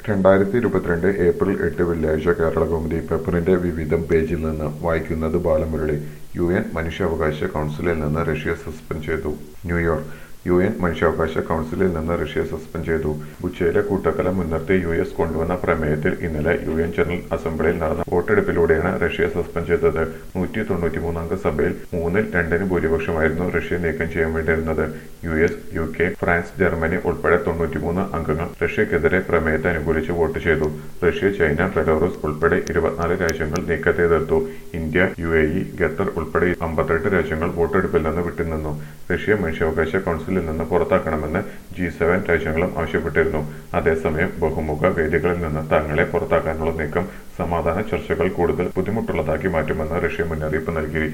രണ്ടായിരത്തി ഇരുപത്തിരണ്ട് ഏപ്രിൽ എട്ട് വെള്ളിയാഴ്ച കേരളകൗമുദി പേപ്പറിന്റെ വിവിധം പേജിൽ നിന്ന് വായിക്കുന്നത് ബാലമുരളി യു എൻ മനുഷ്യാവകാശ കൗൺസിലിൽ നിന്ന് റഷ്യ സസ്പെൻഡ് ചെയ്തു ന്യൂയോർക്ക് യു എൻ മനുഷ്യാവകാശ കൗൺസിലിൽ നിന്ന് റഷ്യ സസ്പെൻഡ് ചെയ്തു ബുച്ചയിലെ കൂട്ടക്കൊല മുൻനിർത്തി യു എസ് കൊണ്ടുവന്ന പ്രമേയത്തിൽ ഇന്നലെ യു എൻ ജനറൽ അസംബ്ലിയിൽ നടന്ന വോട്ടെടുപ്പിലൂടെയാണ് റഷ്യ സസ്പെൻഡ് ചെയ്തത് നൂറ്റി തൊണ്ണൂറ്റിമൂന്നംഗ സഭയിൽ മൂന്നിൽ രണ്ടിന് ഭൂരിപക്ഷമായിരുന്നു റഷ്യ നീക്കം ചെയ്യാൻ വേണ്ടിയിരുന്നത് U S U K France Germany ഉൾപ്പെടെ തൊണ്ണൂറ്റിമൂന്ന് അംഗങ്ങൾ റഷ്യക്കെതിരെ പ്രമേയത്തെ അനുകൂലിച്ച് വോട്ട് ചെയ്തു റഷ്യ ചൈന ബെലാറൂസ് ഉൾപ്പെടെ ഇരുപത്തിനാല് രാജ്യങ്ങൾ നീക്കത്തെ എതിർത്തു India U A E Qatar ഉൾപ്പെടെ അമ്പത്തെട്ട് രാജ്യങ്ങൾ വോട്ടെടുപ്പിൽ നിന്ന് വിട്ടുനിന്നു റഷ്യ മനുഷ്യാവകാശ കൗൺസിലിൽ നിന്ന് പുറത്താക്കണമെന്ന് ജി സെവൻ രാജ്യങ്ങളും ആവശ്യപ്പെട്ടിരുന്നു അതേസമയം ബഹുമുഖ വേദികളിൽ നിന്ന് തങ്ങളെ പുറത്താക്കാനുള്ള നീക്കം സമാധാന ചർച്ചകൾ കൂടുതൽ ബുദ്ധിമുട്ടുള്ളതാക്കി മാറ്റുമെന്ന് റഷ്യ മുന്നറിയിപ്പ് നൽകി